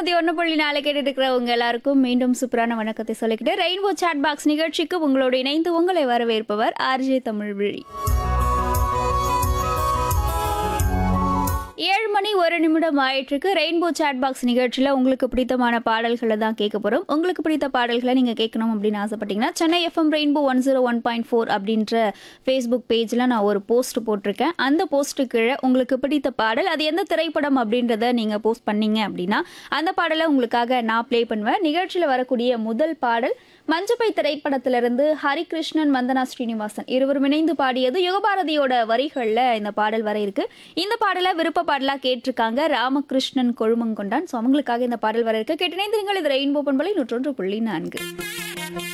நூத்தி ஒண்ணு புள்ளி நாலு கேட்டுட்டு இருக்கிறவங்க எல்லாருக்கும் மீண்டும் சூப்பரான வணக்கத்தை சொல்லிக்கிட்டு ரெயின்போ சாட் பாக்ஸ் நிகழ்ச்சிக்கு உங்களோட இணைந்து உங்களை வரவேற்பவர் ஆர்ஜே தமிழ்விழி ஏழு மணி ஒரு நிமிடம் ஆயிட்டிருக்கு ரெயின்போ சாட் பாக்ஸ் நிகழ்ச்சியில் உங்களுக்கு பிடித்தமான பாடல்களை தான் கேட்க போகிறோம் உங்களுக்கு பிடித்த பாடல்களை நீங்கள் கேட்கணும் அப்படின்னு ஆசைப்பட்டீங்கன்னா Chennai FM rainbow one zero one point four அப்படின்ற ஃபேஸ்புக் பேஜில் நான் ஒரு போஸ்ட் போட்டிருக்கேன் அந்த போஸ்ட்டு கீழே உங்களுக்கு பிடித்த பாடல் அது எந்த திரைப்படம் அப்படின்றத நீங்கள் போஸ்ட் பண்ணீங்க அப்படின்னா அந்த பாடலை உங்களுக்காக நான் ப்ளே பண்ணுவேன் நிகழ்ச்சியில் வரக்கூடிய முதல் பாடல் மஞ்சப்பை திரைப்படத்திலிருந்து ஹரிகிருஷ்ணன் வந்தனா ஸ்ரீனிவாசன் இருவரும் இணைந்து பாடியது யுகபாரதியோட வரிகளில் இந்த பாடல் வர இருக்கு இந்த பாடலை விருப்ப பாடலாக கேட்டிருக்காங்க ராமகிருஷ்ணன் கொழுமங்கொண்டான் ஸோ அவங்களுக்காக இந்த பாடல் வர இருக்கு கேட்டினைந்து நீங்கள் இது ரெயின்போ பண்பலை நூற்றொன்று புள்ளி நான்கு